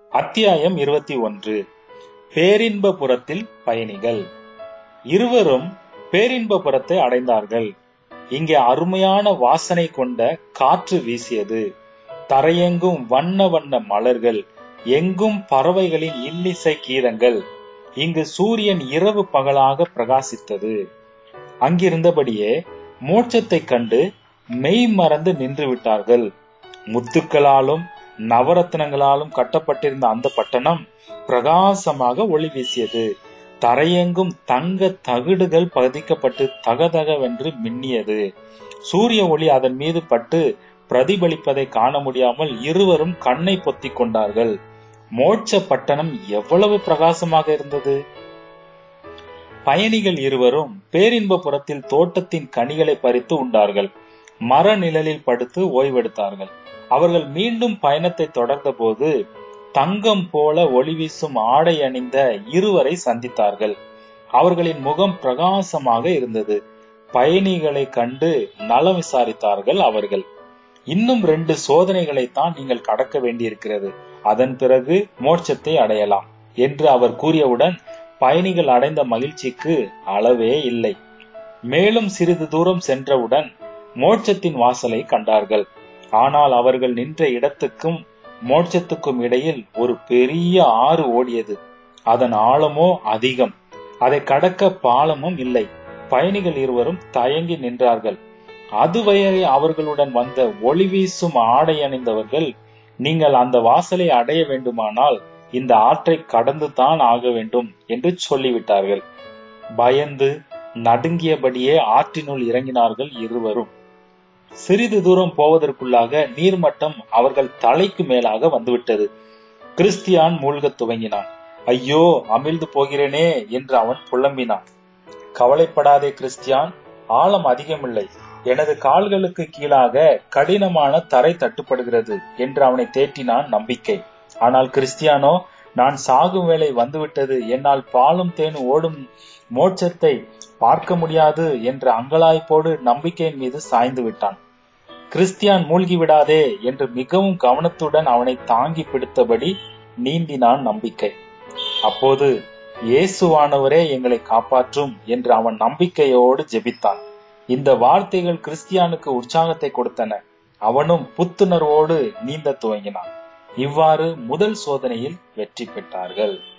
அத்தியாயம் இருபத்தி ஒன்று பேரின்பபுரத்தில் பயணிகள் இருவரும் பேரின்பபுரத்தை அடைந்தார்கள் இங்கே அருமையான வாசனை கொண்ட காற்று வீசியது தரையெங்கும் வண்ண வண்ண மலர்கள் எங்கும் பறவைகளின் இன்னிசை கீதங்கள் இங்கு சூரியன் இரவு பகலாக பிரகாசித்தது அங்கிருந்தபடியே மோட்சத்தைக் கண்டு மெய் மறந்து நின்று விட்டார்கள் முத்துக்களாலும் நவரத்னங்களாலும் கட்டப்பட்டிருந்த அந்த பட்டணம் பிரகாசமாக ஒளி வீசியது தரையெங்கும் தங்க தகடுகள் பதிக்கப்பட்டு தகதகவென்று மின்னியது சூரிய ஒளி அதன் மீது பட்டு பிரதிபலிப்பதை காண முடியாமல் இருவரும் கண்ணை பொத்திக் கொண்டார்கள் மோட்ச பட்டணம் எவ்வளவு பிரகாசமாக இருந்தது பயணிகள் இருவரும் பேரின்பபுரத்தில் தோட்டத்தின் கனிகளை பறித்து உண்டார்கள் மர நிழலில் படுத்து ஓய்வெடுத்தார்கள் அவர்கள் மீண்டும் பயணத்தை தொடர்ந்தபோது தங்கம் போல ஒளி வீசும் ஆடை அணிந்த இருவரை சந்தித்தார்கள் அவர்களின் முகம் பிரகாசமாக இருந்தது பயணிகளை கண்டு நலம் விசாரித்தார்கள் அவர்கள் இன்னும் ரெண்டு சோதனைகளை தான் நீங்கள் கடக்க வேண்டியிருக்கிறது அதன் பிறகு மோட்சத்தை அடையலாம் என்று அவர் கூறியவுடன் பயணிகள் அடைந்த மகிழ்ச்சிக்கு அளவே இல்லை மேலும் சிறிது தூரம் சென்றவுடன் மோட்சத்தின் வாசலை கண்டார்கள் ஆனால் அவர்கள் நின்ற இடத்துக்கும் மோட்சத்துக்கும் இடையில் ஒரு பெரிய ஆறு ஓடியது அதன் ஆழமோ அதிகம் அதை கடக்க பாலமும் இல்லை பயணிகள் இருவரும் தயங்கி நின்றார்கள் அதுவரை அவர்களுடன் வந்த ஒளி வீசும் ஆடை அணிந்தவர்கள் நீங்கள் அந்த வாசலை அடைய வேண்டுமானால் இந்த ஆற்றை கடந்து தான் ஆக வேண்டும் என்று சொல்லிவிட்டார்கள் பயந்து நடுங்கியபடியே ஆற்றினுள் இறங்கினார்கள் இருவரும் சிறிது தூரம் போவதற்குள்ளாக நீர்மட்டம் அவர்கள் தலைக்கு மேலாக வந்துவிட்டது கிறிஸ்தியான் மூழ்கத் துவங்கினான் ஐயோ அமிழ்ந்து போகிறேனே என்று அவன் புலம்பினான் கவலைப்படாதே கிறிஸ்தியான் ஆழம் அதிகமில்லை எனது கால்களுக்கு கீழாக கடினமான தரை தட்டுப்படுகிறது என்று அவனை தேற்றினான் நம்பிக்கை ஆனால் கிறிஸ்தியானோ நான் சாகும் வேலை வந்துவிட்டது என்னால் பாலும் தேன் ஓடும் மோட்சத்தை பார்க்க முடியாது என்ற அங்கலாய்ப்போடு நம்பிக்கையின் மீது சாய்ந்து விட்டான் கிறிஸ்தியான் மூழ்கி விடாதே என்று மிகவும் கவனத்துடன் அவனை தாங்கி பிடித்தபடி நீந்தினான் நம்பிக்கை அப்போது இயேசுவானவரே எங்களை காப்பாற்றும் என்று அவன் நம்பிக்கையோடு ஜெபித்தான் இந்த வார்த்தைகள் கிறிஸ்தியானுக்கு உற்சாகத்தை கொடுத்தன அவனும் புத்துணர்வோடு நீந்த துவங்கினான் இவ்வாறு முதல் சோதனையில் வெற்றி பெற்றார்கள்